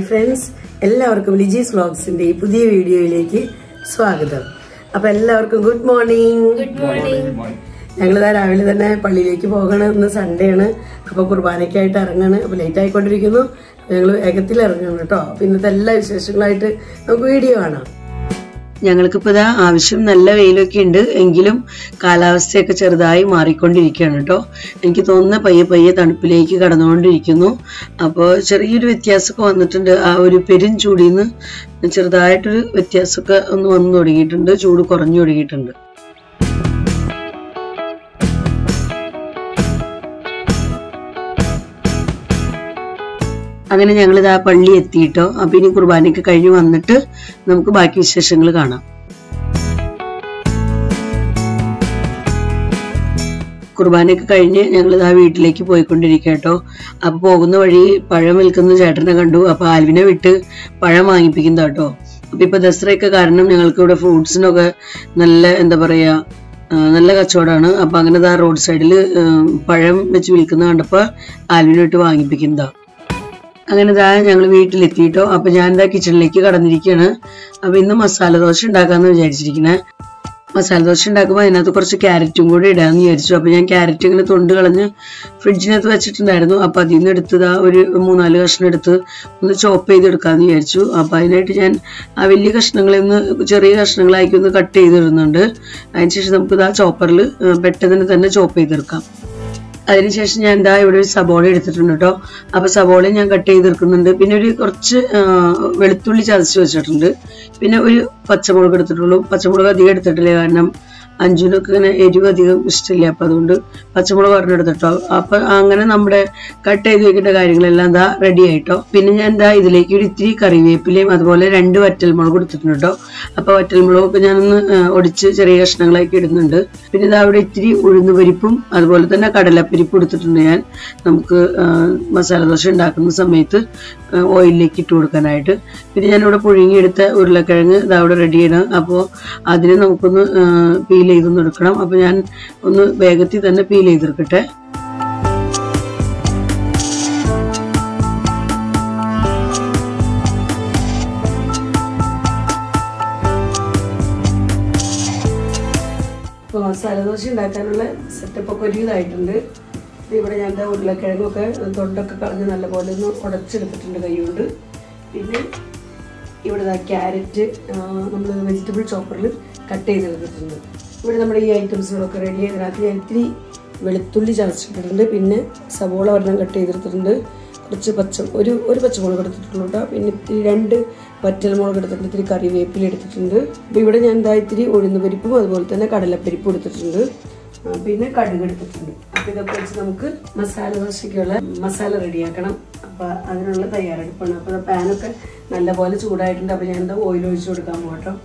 friends എല്ലാവർക്കും ലിജീസ് വ്ളോഗ്സിന്റെ ഈ പുതിയ വീഡിയോയിലേക്ക് സ്വാഗതം അപ്പൊ എല്ലാവർക്കും ഗുഡ് മോർണിംഗ് ഗുഡ് മോർണിംഗ് ഞങ്ങളിതാ രാവിലെ തന്നെ പള്ളിയിലേക്ക് പോകണം ഇന്ന് സൺഡേ ആണ് അപ്പൊ കുർബാനയ്ക്കായിട്ട് ഇറങ്ങാണ് അപ്പൊ ലേറ്റ് ആയിക്കൊണ്ടിരിക്കുന്നു ഞങ്ങൾ വേഗത്തിൽ ഇറങ്ങണം കേട്ടോ അപ്പൊ ഇന്നത്തെ എല്ലാ വിശേഷങ്ങളായിട്ട് നമുക്ക് വീഡിയോ കാണാം ഞങ്ങൾക്കിപ്പോൾ ഇതാ ആവശ്യം നല്ല വെയിലൊക്കെ ഉണ്ട് എങ്കിലും കാലാവസ്ഥയൊക്കെ ചെറുതായി മാറിക്കൊണ്ടിരിക്കുകയാണ് കേട്ടോ എനിക്ക് തോന്നുന്ന പയ്യെ പയ്യെ തണുപ്പിലേക്ക് കടന്നുകൊണ്ടിരിക്കുന്നു അപ്പോൾ ചെറിയൊരു വ്യത്യാസമൊക്കെ വന്നിട്ടുണ്ട് ആ ഒരു പെരും ചൂടിൽ നിന്ന് ചെറുതായിട്ടൊരു വ്യത്യാസമൊക്കെ ഒന്ന് വന്നു തുടങ്ങിയിട്ടുണ്ട് ചൂട് കുറഞ്ഞു തുടങ്ങിയിട്ടുണ്ട് അങ്ങനെ ഞങ്ങൾ ഇതാ പള്ളി എത്തിയിട്ടോ അപ്പൊ ഇനി കുർബാനയ്ക്ക് കഴിഞ്ഞ് വന്നിട്ട് നമുക്ക് ബാക്കി വിശേഷങ്ങൾ കാണാം കുർബാനയൊക്കെ കഴിഞ്ഞ് ഞങ്ങൾ ഇതാ വീട്ടിലേക്ക് പോയിക്കൊണ്ടിരിക്കുക കേട്ടോ അപ്പൊ പോകുന്ന വഴി പഴം വിൽക്കുന്ന ചേട്ടനെ കണ്ടു അപ്പൊ ആൽവിനെ വിട്ട് പഴം വാങ്ങിപ്പിക്കുന്ന കേട്ടോ അപ്പൊ ഇപ്പൊ ദസറയൊക്കെ കാരണം ഞങ്ങൾക്ക് ഇവിടെ ഫ്രൂട്ട്സിനൊക്കെ നല്ല എന്താ പറയാ ആ, നല്ല കച്ചവടമാണ് അപ്പൊ അങ്ങനെ ദാ റോഡ് സൈഡിൽ പഴം വെച്ച് വിൽക്കുന്ന കണ്ടപ്പോ ആൽവിനെ വിട്ട് വാങ്ങിപ്പിക്കുന്നതാ അങ്ങനെ ഇതാ ഞങ്ങൾ വീട്ടിലെത്തിയിട്ടോ അപ്പൊ ഞാൻ ഇതാ കിച്ചണിലേക്ക് കടന്നിരിക്കുകയാണ് അപ്പൊ ഇന്ന് മസാല ദോശ ഉണ്ടാക്കാന്ന് വിചാരിച്ചിരിക്കണേ മസാല ദോശ ഉണ്ടാക്കുമ്പോൾ അതിനകത്ത് കുറച്ച് ക്യാരറ്റും കൂടി ഇടാന്ന് വിചാരിച്ചു അപ്പൊ ഞാൻ ക്യാരറ്റ് ഇങ്ങനെ തൊണ്ട് കളഞ്ഞ് ഫ്രിഡ്ജിനകത്ത് വെച്ചിട്ടുണ്ടായിരുന്നു അപ്പൊ അതിൽ നിന്ന് എടുത്തതാ ഒരു മൂന്നാല് കഷ്ണം എടുത്ത് ഒന്ന് ചോപ്പ് ചെയ്തെടുക്കാന്ന് വിചാരിച്ചു അപ്പൊ അതിനായിട്ട് ഞാൻ ആ വലിയ കഷ്ണങ്ങളിൽ നിന്ന് ചെറിയ കഷ്ണങ്ങളാക്കി ഒന്ന് കട്ട് ചെയ്തിടുന്നുണ്ട് അതിനുശേഷം നമുക്ക് ഇതാ ചോപ്പറിൽ പെട്ടെന്ന് തന്നെ ചോപ്പ് ചെയ്തെടുക്കാം അതിനുശേഷം ഞാൻ എന്താ ഇവിടെ ഒരു സബോള എടുത്തിട്ടുണ്ട് കേട്ടോ അപ്പൊ സബോള ഞാൻ കട്ട് ചെയ്തെടുക്കുന്നുണ്ട് പിന്നെ ഒരു കുറച്ച് ആ, വെളുത്തുള്ളി ചതച്ച് വെച്ചിട്ടുണ്ട് പിന്നെ ഒരു പച്ചമുളക് എടുത്തിട്ടുള്ളൂ പച്ചമുളക് അധികം എടുത്തിട്ടില്ല കാരണം അഞ്ചുനൊക്കെ ഇങ്ങനെ എരിവ് അധികം ഇഷ്ടമില്ല അപ്പൊ അതുകൊണ്ട് പച്ചമുളക് ഒരെണ്ണം എടുത്തിട്ടോ അപ്പൊ അങ്ങനെ നമ്മുടെ കട്ട് ചെയ്ത് വെക്കേണ്ട കാര്യങ്ങളെല്ലാം എന്താ റെഡി ആയിട്ടോ പിന്നെ ഞാൻ എന്താ ഇതിലേക്ക് ഒരു ഇത്തിരി കറിവേപ്പിലയും അതുപോലെ രണ്ട് വറ്റൽമുളക് എടുത്തിട്ടുണ്ട് കേട്ടോ അപ്പൊ വറ്റൽമുളകൊക്കെ ഞാനൊന്ന് ആ, ഒടിച്ച് ചെറിയ കഷ്ണങ്ങളാക്കി ഇടുന്നുണ്ട് പിന്നെ ഇതാ അവിടെ ഇത്തിരി ഉഴുന്ന് പരിപ്പും അതുപോലെ തന്നെ കടലപ്പരിപ്പും എടുത്തിട്ടുണ്ട് ഞാൻ നമുക്ക് ആ, മസാല ദോശ ഉണ്ടാക്കുന്ന സമയത്ത് ആ, ഓയിലിലേക്ക് ഇട്ട് കൊടുക്കാനായിട്ട് പിന്നെ ഞാനിവിടെ പുഴുങ്ങിയെടുത്ത ഉരുളക്കിഴങ്ങ് ഇതാ അവിടെ റെഡി ചെയ്യണം അപ്പോൾ അതിനെ നമുക്കൊന്ന് പീൽ ചെയ്തൊന്ന് എടുക്കണം അപ്പോൾ ഞാൻ ഒന്ന് വേഗത്തിൽ തന്നെ പീൽ ചെയ്തെടുക്കട്ടെ ഇപ്പോൾ മസാല ദോശ ഉണ്ടാക്കാനുള്ള സെറ്റപ്പ് ഒക്കെ ഒരു ഇതായിട്ടുണ്ട് ഇത് ഇവിടെ ഞാൻ ദാ ഉരുളക്കിഴങ്ങൊക്കെ തൊണ്ടൊക്കെ കളഞ്ഞ് നല്ലപോലെ ഒന്ന് ഉടച്ചെടുത്തിട്ടുണ്ട് കൈകൊണ്ട് പിന്നെ ഇവിടെ ദാ ക്യാരറ്റ് നമ്മൾ വെജിറ്റബിൾ ചോപ്പറിൽ കട്ട് ചെയ്തെടുത്തിട്ടുണ്ട് ഇവിടെ നമ്മുടെ ഈ ഐറ്റംസുകളൊക്കെ റെഡി ചെയ്തതിനകത്ത് ഞാൻ ഇത്തിരി വെളുത്തുള്ളി ചതച്ചിട്ടിട്ടുണ്ട് പിന്നെ സവോള ഒരെണ്ണം കട്ട് ചെയ്തെടുത്തിട്ടുണ്ട് കുറച്ച് പച്ച ഒരു ഒരു പച്ചമുളക് എടുത്തിട്ടുള്ളൂ കേട്ടോ പിന്നെ ഇത്തിരി രണ്ട് വറ്റൽമുളക് എടുത്തിട്ടുണ്ട് ഇത്തിരി കറിവേപ്പില എടുത്തിട്ടുണ്ട് അപ്പോൾ ഇവിടെ ഞാൻ എന്താ ഇത്തിരി ഉഴുന്ന് പരിപ്പും അതുപോലെ തന്നെ കടലപ്പരിപ്പും എടുത്തിട്ടുണ്ട് ആ, പിന്നെ കടുക് എടുത്തിട്ടുണ്ട് അപ്പോൾ ഇതൊക്കെ വെച്ച് നമുക്ക് മസാല ദോശയ്ക്കുള്ള മസാല റെഡിയാക്കണം അപ്പോൾ അതിനുള്ള തയ്യാറെടുപ്പാണ് അപ്പോൾ പാനൊക്കെ നല്ലപോലെ ചൂടായിട്ടുണ്ട് അപ്പോൾ ഞാൻ എന്താ ഓയിൽ ഒഴിച്ചു കൊടുക്കാൻ പോകട്ടോ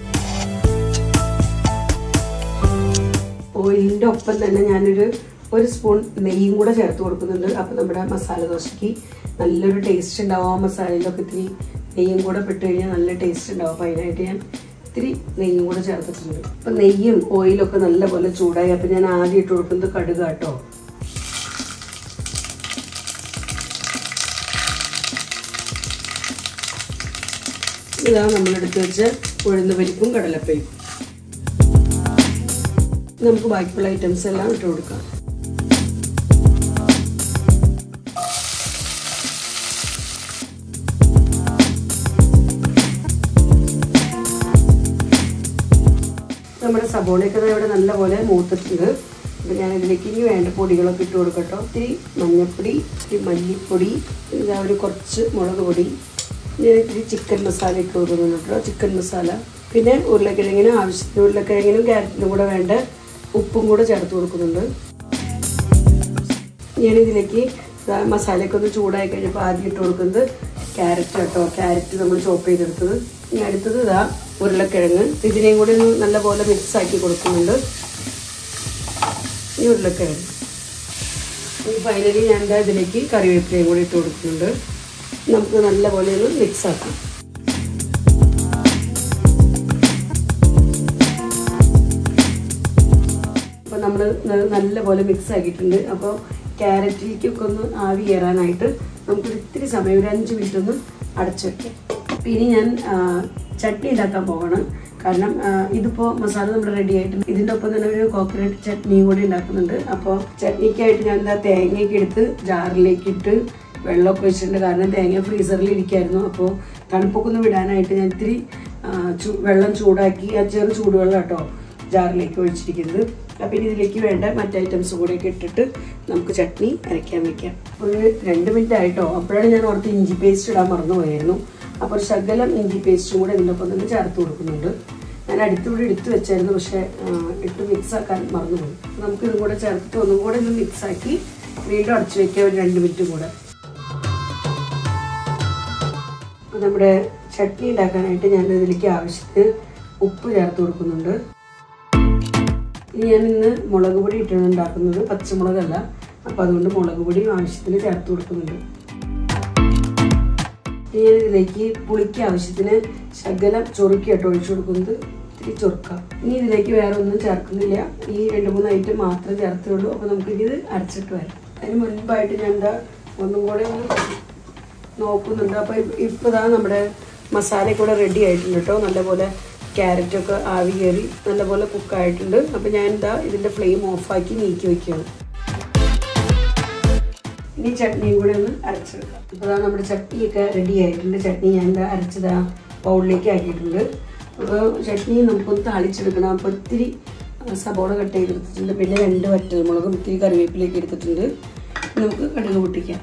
ഓയിലിൻ്റെ ഒപ്പം തന്നെ ഞാനൊരു ഒരു സ്പൂൺ നെയ്യും കൂടെ ചേർത്ത് കൊടുക്കുന്നുണ്ട് അപ്പം നമ്മുടെ മസാല ദോശയ്ക്ക് നല്ലൊരു ടേസ്റ്റ് ഉണ്ടാവും ആ മസാലയിലൊക്കെ ഇത്തിരി നെയ്യും കൂടെ പെട്ട് കഴിഞ്ഞാൽ നല്ല ടേസ്റ്റ് ഉണ്ടാവും അപ്പം അതിനായിട്ട് ഞാൻ ഇത്തിരി നെയ്യും കൂടെ ചേർത്തിട്ടുണ്ട് അപ്പം നെയ്യും ഓയിലൊക്കെ നല്ലപോലെ ചൂടായി അപ്പം ഞാൻ ആദ്യം ഇട്ട് കൊടുക്കുന്നത് കടുക് കേട്ടോ ഇതാ നമ്മളെടുത്ത് വെച്ച ഉഴുന്ന് പരിപ്പും കടലപ്പരിപ്പും നമുക്ക് ബാക്കിയുള്ള ഐറ്റംസ് എല്ലാം ഇട്ട് കൊടുക്കാം നമ്മുടെ സബോളയൊക്കെ ദാ ഇവിടെ നല്ലപോലെ മൂത്തിട്ടുണ്ട് അപ്പം ഞാൻ ഇതിലേക്ക് ഇനി വേണ്ട പൊടികളൊക്കെ ഇട്ട് കൊടുക്കട്ടോ ഇത്തിരി മഞ്ഞൾപ്പൊടി ഇത്തിരി മല്ലിപ്പൊടി ഇതാ ഒരു കുറച്ച് മുളക് പൊടി ഞാൻ ഇത്തിരി ചിക്കൻ മസാല ഇട്ട് കൊടുക്കുന്നുണ്ട് കേട്ടോ ചിക്കൻ മസാല പിന്നെ ഉരുളക്കിഴങ്ങിന് ആവശ്യത്തിന് ഉരുളക്കിഴങ്ങിനും ക്യാരറ്റിനും കൂടെ വേണ്ട ഉപ്പും കൂടെ ചേർത്ത് കൊടുക്കുന്നുണ്ട് ഞാനിതിലേക്ക് ദാ മസാലയൊക്കെ ഒന്ന് ചൂടായി കഴിഞ്ഞപ്പോൾ ആദ്യം ഇട്ട് കൊടുക്കുന്നത് ക്യാരറ്റ് കേട്ടോ ക്യാരറ്റ് നമ്മൾ ചോപ്പ് ചെയ്തെടുത്തത് ഇനി അടുത്തത് ഇതാ ഉരുളക്കിഴങ്ങ് ഇതിനെയും കൂടി ഒന്ന് നല്ലപോലെ മിക്സ് ആക്കി കൊടുക്കുന്നുണ്ട് ഈ ഉരുളക്കിഴങ്ങ് ഇനി ഫൈനലി ഞാൻ എന്താ ഇതിലേക്ക് കറിവേപ്പിലയും കൂടി ഇട്ട് കൊടുക്കുന്നുണ്ട് നമുക്ക് നല്ലപോലെ ഒന്ന് മിക്സ് ആക്കാം അപ്പോൾ നമ്മൾ നല്ലപോലെ മിക്സ് ആക്കിയിട്ടുണ്ട് അപ്പോൾ ക്യാരറ്റിലേക്കൊക്കെ ഒന്ന് ആവി കയറാനായിട്ട് നമുക്കൊരു ഇത്തിരി സമയം ഒരു അഞ്ച് മിനിറ്റ് ഒന്ന് അടച്ചു വെക്കാം അപ്പം ഇനി ഞാൻ ആ, ചട്നി ഉണ്ടാക്കാൻ പോകണം കാരണം ആ, ഇതിപ്പോ മസാല നമ്മുടെ റെഡി ആയിട്ടുണ്ട് ഇതിന്റെ ഒപ്പം തന്നെ ഒരു കോക്കനട്ട് ചട്നിയും കൂടി ഉണ്ടാക്കുന്നുണ്ട് അപ്പോൾ ചട്നിക്കായിട്ട് ഞാൻ എന്താ തേങ്ങയൊക്കെ എടുത്ത് ജാറിലേക്ക് ഇട്ട് വെള്ളമൊക്കെ വെച്ചിട്ടുണ്ട് കാരണം തേങ്ങ ഫ്രീസറിൽ ഇരിക്കായിരുന്നു അപ്പോൾ തണുപ്പൊക്കെ ഒന്ന് വിടാനായിട്ട് ഞാൻ ഇത്തിരി ആ, ചൂ- വെള്ളം ചൂടാക്കി ആ ചെറു ചൂടുവെള്ളം കേട്ടോ ജാറിലേക്ക് ഒഴിച്ചിരിക്കുന്നത് അപ്പം ഇനി ഇതിലേക്ക് വേണ്ട മറ്റ് ഐറ്റംസ് കൂടെയൊക്കെ ഇട്ടിട്ട് നമുക്ക് ചട്നി അരയ്ക്കാൻ വെക്കാം ഒരു രണ്ട് മിനിറ്റ് ആയിട്ടോ അപ്പോഴാണ് ഞാൻ ഓർത്ത് ഇഞ്ചി പേസ്റ്റ് ഇടാൻ മറന്നു പോയായിരുന്നു അപ്പോൾ ഒരു ശകലം ഇഞ്ചി പേസ്റ്റും കൂടെ ഇതിൻ്റെ ഒപ്പം തന്നെ ചേർത്ത് കൊടുക്കുന്നുണ്ട് ഞാൻ അടുത്തുകൂടി എടുത്ത് വെച്ചായിരുന്നു പക്ഷേ ആ, ഇട്ട് മിക്സ് ആക്കാൻ മറന്നുപോയി അപ്പോൾ നമുക്ക് ഇതും കൂടെ ചേർത്തിട്ട് ഒന്നും കൂടെ ഒന്ന് മിക്സ് ആക്കി വീണ്ടും അടച്ചു വെക്കാം ഒരു രണ്ട് മിനിറ്റ് കൂടെ അപ്പോൾ നമ്മുടെ ചട്നി ഉണ്ടാക്കാനായിട്ട് ഞാൻ ഇതിലേക്ക് ആവശ്യത്തിന് ഉപ്പ് ചേർത്ത് കൊടുക്കുന്നുണ്ട് ഇനി ഞാൻ ഇന്ന് മുളക് പൊടി ഇട്ടാണ് ഉണ്ടാക്കുന്നത് പച്ചമുളകല്ല അപ്പോൾ അതുകൊണ്ട് മുളക് പൊടിയും ആവശ്യത്തിന് ചേർത്ത് കൊടുക്കുന്നുണ്ട് ഇനി ഞാൻ ഇതിലേക്ക് പുളിക്ക് ആവശ്യത്തിന് ശകലം ചൊറുക്കി കേട്ടോ ഒഴിച്ചു കൊടുക്കുന്നത് ഇത്തിരി ചൊറുക്ക ഇനി ഇതിലേക്ക് വേറെ ഒന്നും ചേർക്കുന്നില്ല ഈ രണ്ട് മൂന്ന് ഐറ്റം മാത്രമേ ചേർത്തുള്ളൂ അപ്പോൾ നമുക്ക് ഇത് അരച്ചിട്ട് വരാം അതിന് മുൻപായിട്ട് ഞാൻ എന്താ ഒന്നും കൂടെ ഒന്ന് നോക്കുന്നുണ്ട് അപ്പോൾ ഇപ്പോൾ ഇതാ നമ്മുടെ മസാലയൊക്കെ ഇവിടെ റെഡി ആയിട്ടുണ്ട് കേട്ടോ നല്ലപോലെ ക്യാരറ്റൊക്കെ ആവി കയറി നല്ലപോലെ കുക്കായിട്ടുണ്ട് അപ്പോൾ ഞാൻ എന്താ ഇതിൻ്റെ ഫ്ലെയിം ഓഫാക്കി നീക്കി വെക്കുകയാണ് ഇനി ചട്നിയും കൂടെ ഒന്ന് അരച്ചെടുക്കാം ഇപ്പോൾ ദാ നമ്മുടെ ചട്നിയൊക്കെ റെഡി ആയിട്ടുണ്ട് ചട്നി ഞാൻ എന്താ അരച്ചതാ ബൗളിലേക്ക് ആക്കിയിട്ടുണ്ട് അപ്പോൾ ചട്നി നമുക്കൊന്ന് താളിച്ചെടുക്കണം അപ്പോൾ ഒത്തിരി ആ, സബോള കട്ട് ചെയ്തെടുത്തിട്ടുണ്ട് പിന്നെ രണ്ട് വറ്റൽമുളകും ഇത്തിരി കറിവേപ്പിലേക്ക് എടുത്തിട്ടുണ്ട് ഇനി നമുക്ക് കടുക് പൊട്ടിക്കാം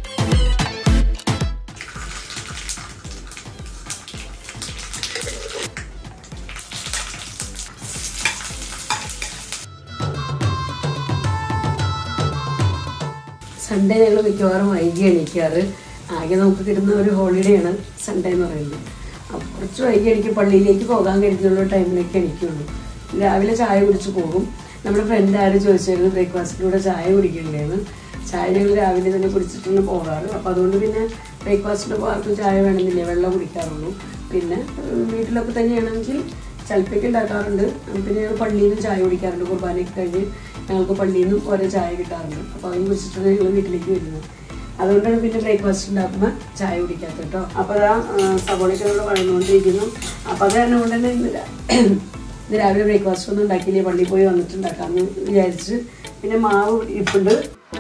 സൺഡേ ഞങ്ങൾ മിക്കവാറും വൈകി എണീക്കാറ് ആകെ നമുക്ക് കിട്ടുന്ന ഒരു ഹോളിഡേ ആണ് സൺഡേ എന്ന് പറയുന്നത് അപ്പോൾ കുറച്ച് വൈകി എനിക്ക് പള്ളിയിലേക്ക് പോകാൻ കരുതിയുള്ള ടൈമിലേക്ക് എണീക്കുള്ളൂ രാവിലെ ചായ കുടിച്ച് പോകും നമ്മുടെ ഫ്രണ്ട് ആര് ചോദിച്ചായിരുന്നു ബ്രേക്ക്ഫാസ്റ്റിലൂടെ ചായ കുടിക്കണ്ടേന്ന് ചായ ഞങ്ങൾ രാവിലെ തന്നെ കുടിച്ചിട്ടാണ് പോകാറ് അപ്പോൾ അതുകൊണ്ട് പിന്നെ ബ്രേക്ക്ഫാസ്റ്റിന് ആർക്കും ചായ വേണമെന്നില്ല വെള്ളം കുടിക്കാറുള്ളൂ പിന്നെ ഉം, വീട്ടിലൊക്കെ തന്നെയാണെങ്കിൽ ചിലപ്പോഴൊക്കെ ഉണ്ടാക്കാറുണ്ട് പിന്നെ ഞങ്ങൾ പള്ളിയിൽ നിന്ന് ചായ കുടിക്കാറുണ്ട് കുർബാനയൊക്കെ കഴിഞ്ഞ് ഞങ്ങൾക്ക് പള്ളിയിൽ നിന്നും ഓരോ ചായ കിട്ടാറുണ്ട് അപ്പോൾ അത് കുടിച്ചിട്ടാണ് ഞങ്ങൾ വീട്ടിലേക്ക് വരുന്നത് അതുകൊണ്ടാണ് പിന്നെ ബ്രേക്ക്ഫാസ്റ്റ് ഉണ്ടാക്കുമ്പോൾ ചായ കുടിക്കാത്തത് കേട്ടോ അപ്പോൾ അതാ സവോളയ്ക്ക് നമ്മൾ വളർന്നുകൊണ്ടിരിക്കുന്നു അപ്പോൾ അത് കാരണം കൊണ്ട് തന്നെ ഇന്ന് രാ- ഇന്ന് രാവിലെ ബ്രേക്ക്ഫാസ്റ്റ് ഒന്നും ഉണ്ടാക്കിയില്ലേ പള്ളിയിൽ പോയി വന്നിട്ട് ഉണ്ടാക്കാമെന്ന് വിചാരിച്ച് പിന്നെ മാവ് ഇരിപ്പുണ്ട്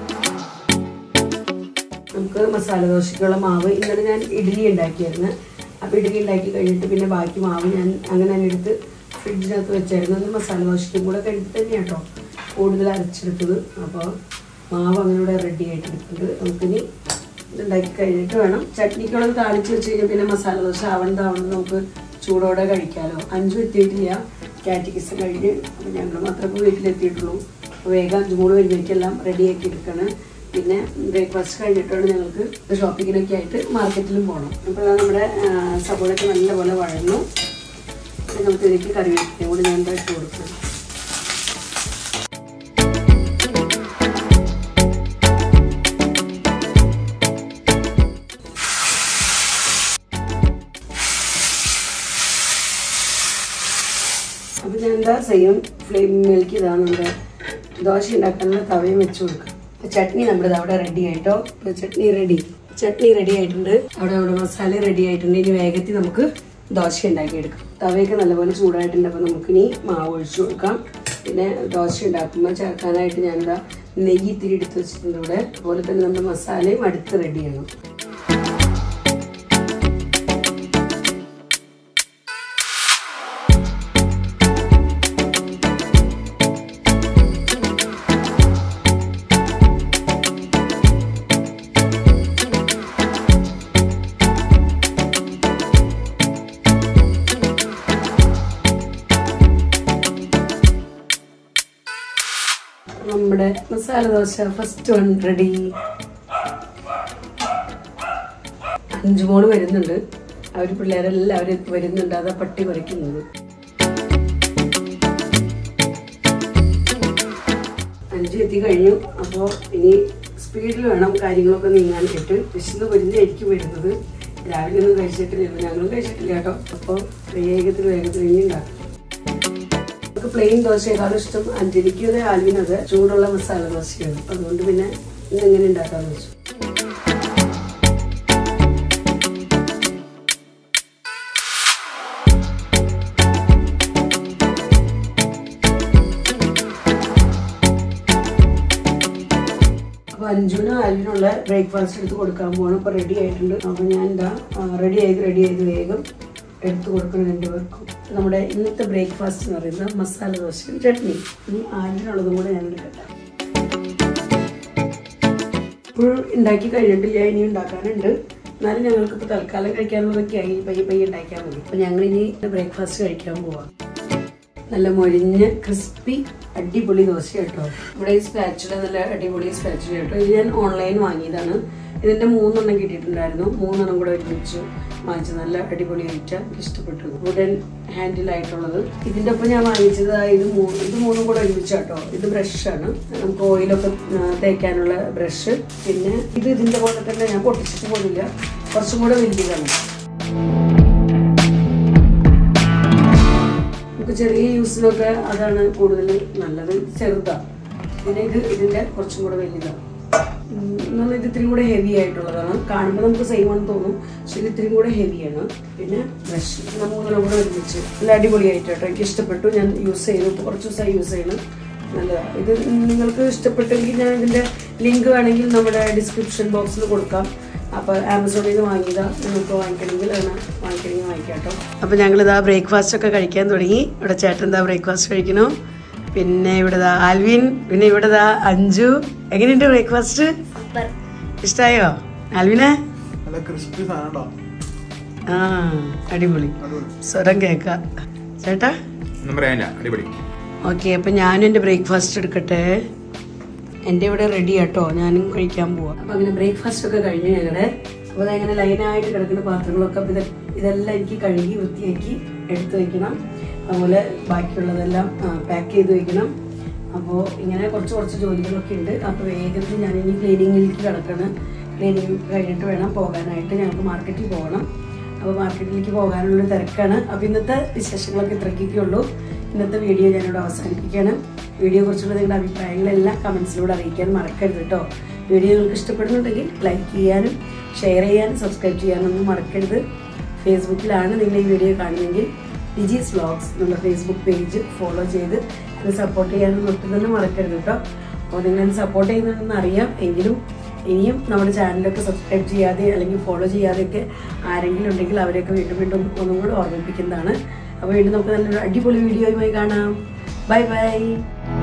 നമുക്ക് മസാല ദോശയ്ക്കുള്ള മാവ് ഇന്നലെ ഞാൻ ഇഡ്ഡലി ഉണ്ടാക്കിയായിരുന്നു അപ്പോൾ ഇഡ്ഡലി ഉണ്ടാക്കി കഴിഞ്ഞിട്ട് പിന്നെ ബാക്കി മാവ് ഞാൻ അങ്ങനെ തന്നെ എടുത്ത് ഫ്രിഡ്ജിനകത്ത് വെച്ചായിരുന്നു അന്ന് മസാല ദോശയ്ക്കും കൂടെ കഴിഞ്ഞിട്ട് തന്നെയാണ് കേട്ടോ കൂടുതൽ അരച്ചെടുത്തത് അപ്പോൾ മാവ് അങ്ങനെ ഇവിടെ റെഡി ആയിട്ടെടുത്തിട്ടുണ്ട് നമുക്കിനി ഇതുണ്ടാക്കി കഴിഞ്ഞിട്ട് വേണം ചട്നിക്കുള്ളത് താളിച്ച് വെച്ച് കഴിഞ്ഞാൽ പിന്നെ മസാല ദോശ ആവണതാവണം നമുക്ക് ചൂടോടെ കഴിക്കാമല്ലോ അഞ്ചും എത്തിയിട്ടില്ല കാറ്റിക്കിസം കഴിഞ്ഞ് അപ്പോൾ ഞങ്ങൾ മാത്രമേ ഇപ്പോൾ വീട്ടിലെത്തിയിട്ടുള്ളൂ അപ്പോൾ വേഗം അഞ്ചു മൂന്ന് വരുമ്പോഴേക്കെല്ലാം റെഡിയാക്കി എടുക്കണം പിന്നെ ബ്രേക്ക്ഫാസ്റ്റ് കഴിഞ്ഞിട്ടാണ് ഞങ്ങൾക്ക് ഷോപ്പിങ്ങിനൊക്കെ ആയിട്ട് മാർക്കറ്റിലും പോകണം അപ്പോൾ അത് നമ്മുടെ ആ, സബോളയൊക്കെ നല്ലപോലെ വഴന്നു പിന്നെ നമുക്ക് ഇതിലേക്ക് കറിവേപ്പിലയും കൂടി ഞാൻ എന്താ ഇട്ട് കൊടുക്കണം അപ്പോൾ ഞാൻ എന്താ സെയിം ഫ്ലെയിമിലേക്ക് ഇതാ നമ്മുടെ ദോശ ഉണ്ടാക്കാനുള്ള തവയും വെച്ച് കൊടുക്കാം അപ്പോൾ ചട്നി നമ്മുടെ ദാ അവിടെ റെഡി ആയിട്ടോ ഇപ്പോൾ ചട്നി റെഡി ചട്നി റെഡി ആയിട്ടുണ്ട് അവിടെ നമ്മുടെ മസാല റെഡി ആയിട്ടുണ്ട് ഇനി വേഗത്തിൽ നമുക്ക് ദോശ ഉണ്ടാക്കിയെടുക്കാം തവയൊക്കെ നല്ലപോലെ ചൂടായിട്ടുണ്ട് അപ്പോൾ നമുക്കിനി മാവ് ഒഴിച്ചു കൊടുക്കാം പിന്നെ ദോശ ഉണ്ടാക്കുമ്പോൾ ചേർക്കാനായിട്ട് ഞാനിതാ നെയ്യ് ഇത്തിരി എടുത്ത് വെച്ചിട്ടുണ്ട് ഇവിടെ അതുപോലെ തന്നെ നമ്മുടെ മസാലയും അടുത്ത് റെഡിയാണ് നമ്മുടെ masala dosa first one ready Anju മോള് വരുന്നുണ്ട് അവർ പിള്ളേരെല്ലാവരും വരുന്നുണ്ട് അതാ പട്ടി കുറയ്ക്കുന്നത് അഞ്ചു എത്തി കഴിഞ്ഞു അപ്പോൾ ഇനി സ്പീഡിൽ വേണം കാര്യങ്ങളൊക്കെ നീങ്ങാനായിട്ട് വിശന്ന് വരുന്നതായിരിക്കും വരുന്നത് രാവിലെ ഒന്നും കഴിച്ചിട്ടില്ല ഞങ്ങളും കഴിച്ചിട്ടില്ല കേട്ടോ അപ്പോൾ വേഗത്തിൽ വേഗത്തിൽ ഇനി ഉണ്ടാക്കും നമുക്ക് പ്ലെയിൻ ദോശയേക്കാളും ഇഷ്ടം അഞ്ജലിക്കും അതെ ആൽവിനും അതെ ചൂടുള്ള മസാല ദോശയാണ് അതുകൊണ്ട് പിന്നെ ഇന്ന് എങ്ങനെ ഉണ്ടാക്കാന്ന് വെച്ചു അപ്പൊ അഞ്ജുനും ആൽവിനുള്ള ബ്രേക്ക്ഫാസ്റ്റ് എടുത്ത് കൊടുക്കാൻ പോകണം അപ്പൊ റെഡി ആയിട്ടുണ്ട് അപ്പൊ ഞാൻ എന്താ റെഡി ചെയ്ത് റെഡി ചെയ്ത് വേഗം എടുത്തു കൊടുക്കണം രണ്ടുപേർക്കും നമ്മുടെ ഇന്നത്തെ ബ്രേക്ക്ഫാസ്റ്റ് എന്ന് പറയുന്നത് മസാല ദോശയും ചട്നി ഇനി ആൽവിനുള്ളതും കൂടെ ഞാൻ എടുക്കട്ടെ ഇപ്പോഴും ഉണ്ടാക്കി കഴിഞ്ഞിട്ടില്ല ഇനി ഉണ്ടാക്കാനുണ്ട് എന്നാലും ഞങ്ങൾക്ക് ഇപ്പോൾ തൽക്കാലം കഴിക്കാനുള്ളതൊക്കെ ആയി പയ്യെ പയ്യെ ഉണ്ടാക്കിയാൽ മതി അപ്പോൾ ഞങ്ങൾ ഇനി ബ്രേക്ക്ഫാസ്റ്റ് കഴിക്കാൻ പോവാം നല്ല മൊരിഞ്ഞ ക്രിസ്പി അടിപൊളി ദോശ കേട്ടോ ഇവിടെ ഈ സ്പാച്ചുല നല്ല അടിപൊളി സ്പാച്ചുല കേട്ടോ ഇത് ഞാൻ ഓൺലൈൻ വാങ്ങിയതാണ് ഇതിന്റെ മൂന്നെണ്ണം കിട്ടിയിട്ടുണ്ടായിരുന്നു മൂന്നെണ്ണം കൂടെ ഒരുമിച്ച് വാങ്ങിച്ചു നല്ല അടിപൊളി ഐറ്റം ഇഷ്ടപ്പെട്ടു വുഡൻ ഹാൻഡിലായിട്ടുള്ളത് ഇതിന്റെ ഒപ്പം ഞാൻ വാങ്ങിച്ചത് ആ ഇത് മൂന്ന് ഇത് മൂന്നും കൂടെ ഒരുമിച്ച് കേട്ടോ ഇത് ബ്രഷാണ് നമുക്ക് ഓയിലൊക്കെ ആ, തേക്കാനുള്ള ബ്രഷ് പിന്നെ ഇത് ഇതിന്റെ പോലെ തന്നെ ഞാൻ പൊട്ടിച്ചിട്ട് പോലില്ല കുറച്ചും കൂടെ വലിയതാണ് നമുക്ക് ചെറിയ യൂസിനൊക്കെ അതാണ് കൂടുതൽ നല്ലത് ചെറുതാണ് പിന്നെ ഇത് ഇതിന്റെ കുറച്ചും കൂടെ വലുതാണ് ഉം, എന്നാൽ ഇത് ഇത്തിരി കൂടെ ഹെവി ആയിട്ടുള്ളതാണ് കാണുമ്പോൾ നമുക്ക് സെയിം ആണെന്ന് തോന്നും പക്ഷെ ഇത് ഇത്തിരി കൂടെ ഹെവിയാണ് പിന്നെ ബ്രഷ് മൂന്നെണ്ണം കൂടെ ഒരുമിച്ച് നല്ല അടിപൊളിയായിട്ട് കേട്ടോ എനിക്ക് ഇഷ്ടപ്പെട്ടു ഞാൻ യൂസ് ചെയ്തു ഇപ്പോൾ കുറച്ച് ദിവസമായി യൂസ് ചെയ്യണം നല്ലതാണ് ഇത് നിങ്ങൾക്ക് ഇഷ്ടപ്പെട്ടെങ്കിൽ ഞാൻ ഇതിന്റെ ലിങ്ക് വേണമെങ്കിൽ നമ്മുടെ ഡിസ്ക്രിപ്ഷൻ ബോക്സിൽ കൊടുക്കാം അപ്പോൾ ആമസോണിൽ നിന്ന് വാങ്ങിയതാ നിങ്ങൾക്ക് വാങ്ങിക്കണമെങ്കിൽ അങ്ങനെ വാങ്ങിക്കണമെങ്കിൽ വാങ്ങിക്കാം കേട്ടോ അപ്പോൾ ഞങ്ങളിതാ ബ്രേക്ക്ഫാസ്റ്റ് ഒക്കെ കഴിക്കാൻ തുടങ്ങി ഇവിടെ ചേട്ടൻ എന്താ ബ്രേക്ക്ഫാസ്റ്റ് കഴിക്കണു പിന്നെ ഇവിടെ ദാ ആൽവിൻ പിന്നെ ഇവിടെ ദാ അഞ്ജു എങ്ങനെയുണ്ട് ബ്രേക്ക്ഫാസ്റ്റ് ഇഷ്ടായോ ആൽവിനെ നല്ല ക്രിസ്പി സാധനം ഉണ്ടോ ആ അടിപൊളി സ്വരം കേക്ക ചേട്ടാ ഒന്നും പറയാനില്ല അടിപൊളി ഓക്കെ അപ്പം ഞാനും എൻ്റെ ബ്രേക്ക്ഫാസ്റ്റ് എടുക്കട്ടെ എൻ്റെ ഇവിടെ റെഡി ആട്ടോ ഞാനും കഴിക്കാൻ പോവാം അപ്പം അങ്ങനെ ബ്രേക്ക്ഫാസ്റ്റ് ഒക്കെ കഴിഞ്ഞു ഞങ്ങളുടെ അപ്പോൾ അതങ്ങനെ ലൈനായിട്ട് കിടക്കുന്ന പാത്രങ്ങളൊക്കെ അപ്പം ഇത് ഇതെല്ലാം എനിക്ക് കഴുകി വൃത്തിയാക്കി എടുത്തു വെക്കണം അതുപോലെ ബാക്കിയുള്ളതെല്ലാം പാക്ക് ചെയ്ത് വെക്കണം അപ്പോൾ ഇങ്ങനെ കുറച്ച് കുറച്ച് ജോലികളൊക്കെ ഉണ്ട് അപ്പോൾ വേഗത്തിൽ ഞാൻ ഇനി ക്ലീനിങ്ങിലേക്ക് കിടക്കണം ക്ലീനിങ് കഴിഞ്ഞിട്ട് വേണം പോകാനായിട്ട് ഞങ്ങൾക്ക് മാർക്കറ്റിൽ പോകണം അപ്പോൾ മാർക്കറ്റിലേക്ക് പോകാനുള്ള തിരക്കാണ് അപ്പോൾ ഇന്നത്തെ വിശേഷങ്ങളൊക്കെ ഇത്രയ്ക്കൊക്കെ ഉള്ളൂ ഇന്നത്തെ വീഡിയോ ഞാനിവിടെ അവസാനിപ്പിക്കുകയാണ് വീഡിയോ കുറിച്ചുള്ള നിങ്ങളുടെ അഭിപ്രായങ്ങളെല്ലാം കമൻസിലൂടെ അറിയിക്കാൻ മറക്കരുത് കേട്ടോ വീഡിയോ നിങ്ങൾക്ക് ഇഷ്ടപ്പെടുന്നുണ്ടെങ്കിൽ ലൈക്ക് ചെയ്യാനും ഷെയർ ചെയ്യാനും സബ്സ്ക്രൈബ് ചെയ്യാനൊന്നും മറക്കരുത് ഫേസ്ബുക്കിലാണ് നിങ്ങൾ ഈ വീഡിയോ കാണുന്നതെങ്കിൽ ഡിജീസ് വ്ളോഗ്സ് എന്നുള്ള ഫേസ്ബുക്ക് പേജ് ഫോളോ ചെയ്ത് എന്നെ സപ്പോർട്ട് ചെയ്യാനും ഒട്ടും തന്നെ മറക്കരുത് കേട്ടോ അപ്പോൾ നിങ്ങൾ എന്നെ സപ്പോർട്ട് ചെയ്യുന്നുണ്ടെന്ന് അറിയാം എങ്കിലും ഇനിയും നമ്മുടെ ചാനലൊക്കെ സബ്സ്ക്രൈബ് ചെയ്യാതെ അല്ലെങ്കിൽ ഫോളോ ചെയ്യാതെയൊക്കെ ആരെങ്കിലും ഉണ്ടെങ്കിൽ അവരെയൊക്കെ വീണ്ടും വീണ്ടും ഒന്നും കൂടെ ഓർമ്മിപ്പിക്കുന്നതാണ് അപ്പോൾ വീണ്ടും നമുക്ക് നല്ലൊരു അടിപൊളി വീഡിയോയുമായി കാണാം ബൈ ബൈ